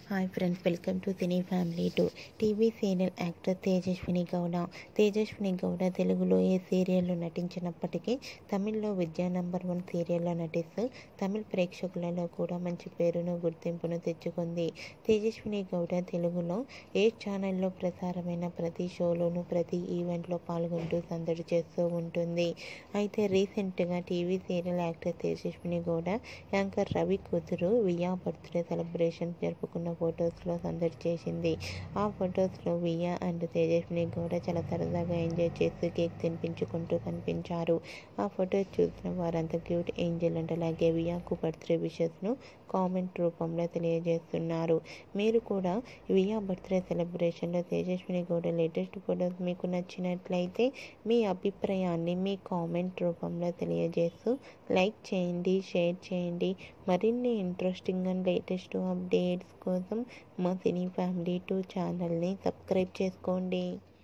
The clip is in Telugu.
hi friends welcome to cine family two TV serial actor Tejaswini Gowda Tejaswini Gowda తెలుగులో ఏ సీరియల్లో నటించినప్పటికీ తమిళ్లో విద్యా నంబర్ వన్ సీరియల్లో నటిస్తూ తమిళ ప్రేక్షకులలో కూడా మంచి పేరును గుర్తింపును తెచ్చుకుంది తేజస్విని గౌడ తెలుగులో ఏ ఛానల్లో ప్రసారమైన ప్రతి షోలోనూ ప్రతి ఈవెంట్లో పాల్గొంటూ సందడి చేస్తూ ఉంటుంది అయితే రీసెంట్గా TV serial actor Tejaswini Gowda anchor Ravi కూతురు వియా బర్త్డే సెలబ్రేషన్ జరుపుకున్న ఫొటోస్లో సందడి చేసింది ఆ ఫొటోస్లో వియా అండ్ తేజస్విని గౌడ చాలా సరదాగా ఎంజాయ్ చేస్తూ కేక్ తినిపించుకుంటూ కనిపించారు ఆ ఫోటో చూసిన వారంతా క్యూట్ ఏంజల్ అండ్ అలాగే వియాకు బర్త్డే విషెస్ను కామెంట్ రూపంలో తెలియజేస్తున్నారు మీరు కూడా వియా బర్త్డే సెలబ్రేషన్లో తేజస్విని గౌడ లేటెస్ట్ ఫొటోస్ మీకు నచ్చినట్లయితే మీ అభిప్రాయాన్ని మీ కామెంట్ రూపంలో తెలియజేస్తూ లైక్ చేయండి షేర్ చేయండి మరిన్ని ఇంట్రెస్టింగ్ అండ్ లేటెస్ట్ అప్డేట్స్ కోసం మా సినీ ఫ్యామిలీ టూ ఛానల్ని సబ్స్క్రైబ్ చేసుకోండి